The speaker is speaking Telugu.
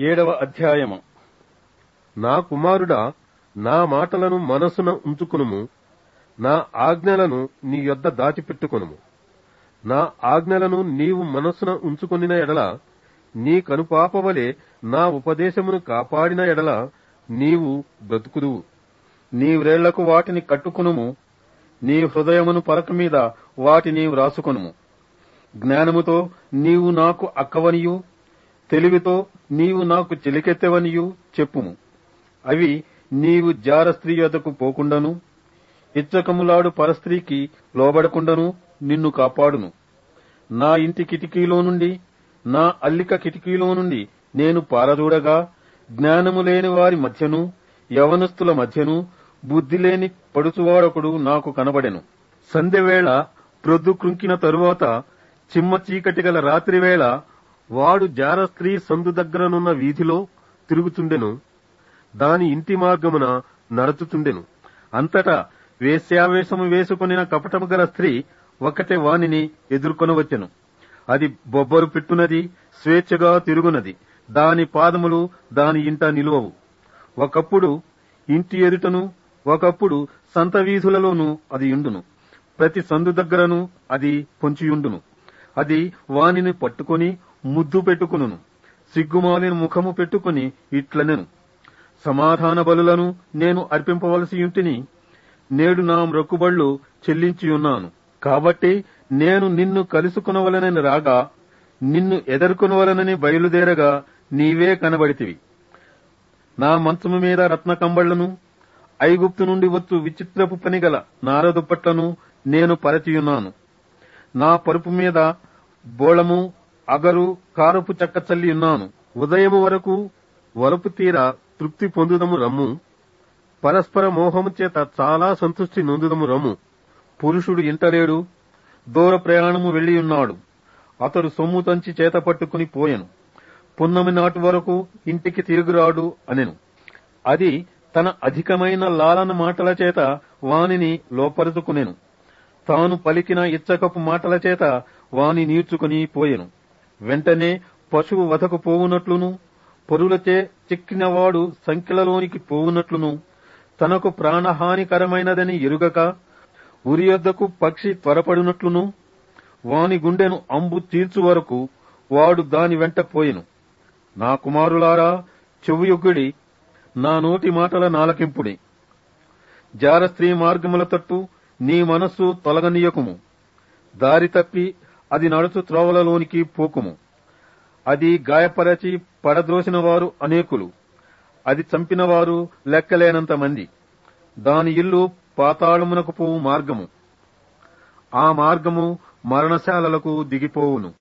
ఏడవ అధ్యాయము నా కుమారుడా నా మాటలను మనసున ఉంచుకునుము నా ఆజ్ఞలను నీ యొద్ద దాచిపెట్టుకొనుము నా ఆజ్ఞలను నీవు మనస్సున ఉంచుకొనిన ఎడల నీ కనుపాపవలే నా ఉపదేశమును కాపాడిన ఎడల నీవు బ్రతుకుదువు నీ వ్రేళ్లకు వాటిని కట్టుకునుము నీ హృదయమును పలక మీద వాటిని వ్రాసుకొనుము జ్ఞానముతో నీవు నాకు అక్కవనియు తెలివితో నీవు నాకు చెలికెత్తెవనియు చెప్పుము అవి నీవు జార స్త్రీ యొద్దకు పోకుండాను ఇచ్చకములాడు పరస్త్రీకి లోబడకుండాను నిన్ను కాపాడును నా ఇంటి కిటికీలో నుండి నా అల్లిక కిటికీలో నుండి నేను పారదూడగా జ్ఞానము లేని వారి మధ్యను యవనస్తుల మధ్యను బుద్ధి లేని పడుచువాడొకడు నాకు కనబడెను సంధ్యవేళ ప్రొద్దు కృంకిన తరువాత చిమ్మ చీకటి గల రాత్రివేళ వాడు జార స్త్రీ సందు దగ్గరనున్న వీధిలో తిరుగుతుండెను దాని ఇంటి మార్గమున నడుచుతుండెను అంతటా వేశ్యావేశము వేసుకొనిన కపటము గల స్త్రీ ఒకటే వానిని ఎదుర్కొనవచ్చెను అది బొబ్బరు పెట్టునది స్వేచ్ఛగా తిరుగునది దాని పాదములు దాని ఇంట నిలువవు ఒకప్పుడు ఇంటి ఎదుటను ఒకప్పుడు సంత వీధులలోనూ అది ఉండును ప్రతి సందు దగ్గరను అది పొంచియుండును అది వానిని పట్టుకొని ముద్దు పెట్టుకును సిగ్గుమాలిన ముఖము పెట్టుకుని ఇట్లనెను సమాధాన బలులను నేను అర్పింపవలసి ఉంటిని నేడు నా మ్రొక్కుబళ్ళు చెల్లించి ఉన్నాను కాబట్టి నేను నిన్ను కలుసుకునవలనని రాగా నిన్ను ఎదర్కొనవలనని బయలుదేరగా నీవే కనబడితివి నా మంచము మీద రత్న కంబళ్లను ఐగుప్తు నుండి వచ్చు విచిత్రపు పనిగల నారదుప్పట్లను నేను పరచియున్నాను నా పరుపు మీద బోళము అగరు కారపు చెక్క చల్లి ఉన్నాను ఉదయము వరకు వలపు తీర తృప్తి పొందుదము రమ్ము పరస్పర మోహము చేత చాలా సంతృష్టి నొందుదము రమ్ము పురుషుడు ఇంటలేడు దూర ప్రయాణము వెళ్ళియున్నాడు అతడు సొమ్ము తంచి చేత పట్టుకుని పోయెను పున్నమి నాటి వరకు ఇంటికి తిరుగురాడు అనెను అది తన అధికమైన లాలన మాటల చేత వానిని లోపరుచుకునెను తాను పలికిన ఇచ్చకపు మాటల చేత వాని నీడ్చుకుని పోయెను వెంటనే పశువు వధకు పోవునట్లును పొరులచే చిక్కినవాడు సంఖ్యలలోనికి పోవునట్లును తనకు ప్రాణహానికరమైనదని ఎరుగక ఉరియొద్దకు పక్షి త్వరపడినట్లును వాని గుండెను అంబు తీర్చు వరకు వాడు దాని వెంట పోయెను నా కుమారులారా చెవుయొగ్గుడి నా నోటి మాటల నాలకింపుడి జార స్త్రీ మార్గముల తట్టు నీ మనస్సు తొలగనీయకుము దారి తప్పి అది నడుచు త్రోవలలోనికి పోకుము అది గాయపరచి పడద్రోసిన వారు అనేకులు అది చంపిన వారు లెక్కలేనంత మంది దాని ఇల్లు పాతాళమునకు పోవు మార్గము ఆ మార్గము మరణశాలలకు దిగిపోవును